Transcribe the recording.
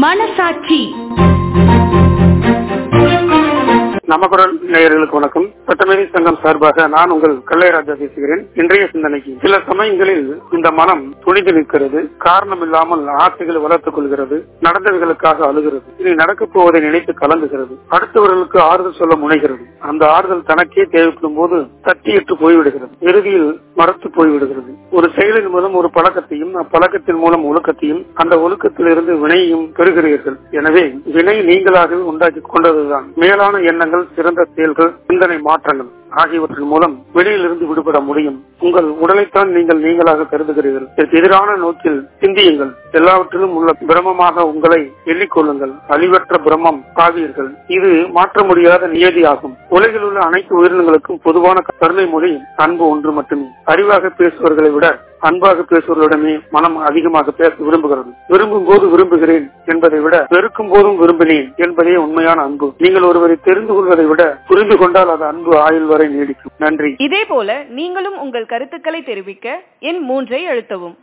மனசாட்சி நமக்குரல் நேயர்களுக்கு வணக்கம் சட்டமேதை சங்கம் சார்பாக நான் உங்கள் கல்லைராஜா பேசுகிறேன் இன்றைய சிந்தனைக்கு சில சமயங்களில் இந்த மனம் துணிந்து நிற்கிறது காரணம் இல்லாமல் ஆசைகளை வளர்த்துக் கொள்கிறது நடந்தவைகளுக்காக அழுகிறது இனி நடக்கப் போவதை நினைத்து கலங்குகிறது அடுத்தவர்களுக்கு ஆறுதல் சொல்ல முனைகிறது அந்த ஆறுதல் தனக்கே தேவைப்படும் போது தட்டியிட்டு போய்விடுகிறது இறுதியில் மறத்து போய்விடுகிறது ஒரு செயலின் மூலம் ஒரு பழக்கத்தையும் அப்பழக்கத்தின் மூலம் ஒழுக்கத்தையும் அந்த ஒழுக்கத்திலிருந்து வினையையும் பெறுகிறீர்கள் எனவே வினை நீங்களாகவே உண்டாக்கி கொண்டதுதான் மேலான எண்ணங்கள் சிறந்த செயல்கள் சிந்தனை மாற்றங்கள் ஆகியவற்றின் மூலம் வெளியிலிருந்து விடுபட முடியும் உங்கள் உடலைத்தான் நீங்கள் நீங்களாக கருதுகிறீர்கள் இதற்கு எதிரான நோக்கில் சிந்தியுங்கள் எல்லாவற்றிலும் உள்ள பிரமமாக உங்களை எண்ணிக்கொள்ளுங்கள் அழிவற்ற பிரம்மம் ஆவீர்கள் இது மாற்ற முடியாத நியதியாகும் உலகில் உள்ள அனைத்து உயிரினங்களுக்கும் பொதுவான கருணை மொழி அன்பு ஒன்று மட்டுமே அறிவாக பேசுபவர்களை விட அன்பாக பேசுவர்களிடமே மனம் அதிகமாக பேச விரும்புகிறது விரும்பும் போது விரும்புகிறேன் என்பதை விட வெறுக்கும் போதும் விரும்பினேன் என்பதே உண்மையான அன்பு நீங்கள் ஒருவரை தெரிந்து கொள்வதை விட புரிந்து கொண்டால் அது அன்பு ஆயுள் வரை நீடிக்கும் நன்றி இதே போல நீங்களும் உங்கள் கருத்துக்களை தெரிவிக்க எண் மூன்றை அழுத்தவும்